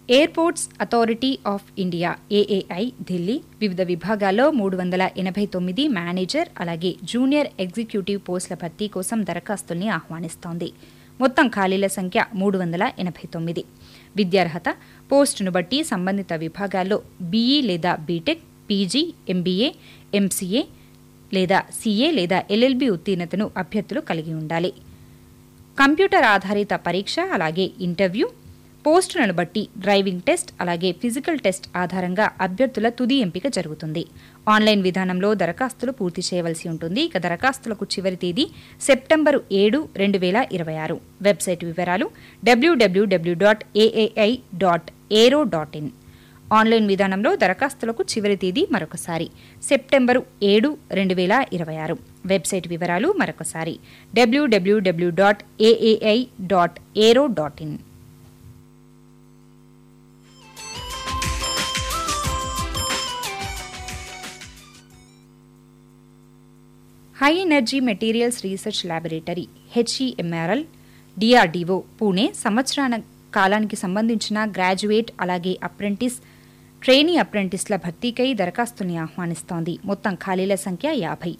airports authority of India AAI Delhi వివిధ విభాగాల్లో మూడు వందల ఎనభై తొమ్మిది మేనేజర్ అలాగే జూనియర్ ఎగ్జిక్యూటివ్ పోస్టుల భర్తీ కోసం దరఖాస్తుల్ని ఆహ్వానిస్తోంది మొత్తం ఖాళీల సంఖ్య మూడు వందల ఎనభై తొమ్మిది విద్యార్హత పోస్టును బట్టి సంబంధిత విభాగాల్లో బీఈ లేదా బీటెక్ పీజీ ఎంబీఏ ఎంసీఏ లేదా సీఏ లేదా ఎల్ఎల్బి ఉత్తీర్ణతను అభ్యర్థులు కలిగి ఉండాలి కంప్యూటర్ ఆధారిత పరీక్ష అలాగే ఇంటర్వ్యూ పోస్టులను బట్టి డ్రైవింగ్ టెస్ట్ అలాగే ఫిజికల్ టెస్ట్ ఆధారంగా అభ్యర్థుల తుది ఎంపిక జరుగుతుంది ఆన్లైన్ విధానంలో దరఖాస్తులు పూర్తి చేయవలసి ఉంటుంది ఇక దరఖాస్తులకు చివరి తేదీ సెప్టెంబరు ఏడు రెండు వేల ఇరవై ఆరు వెబ్సైట్ వివరాలు W W W dot AAI dot aero dot in online విధానంలో దరఖాస్తులకు చివరి తేదీ మరొకసారి సెప్టెంబరు ఏడు రెండు వేల ఇరవై ఆరు వెబ్సైట్ వివరాలు మరొకసారి W W W dot AAI dot aero dot in high energy materials research laboratory HEMRL DRDO Pune సంవత్సరాల కాలానికి సంబంధించిన గ్రాడ్యుయేట్ అలాగే అప్రెంటిస్ ట్రైనీ అప్రెంటిస్ల భర్తీకై దరఖాస్తుల్ని ఆహ్వానిస్తోంది మొత్తం ఖాళీల సంఖ్య యాభై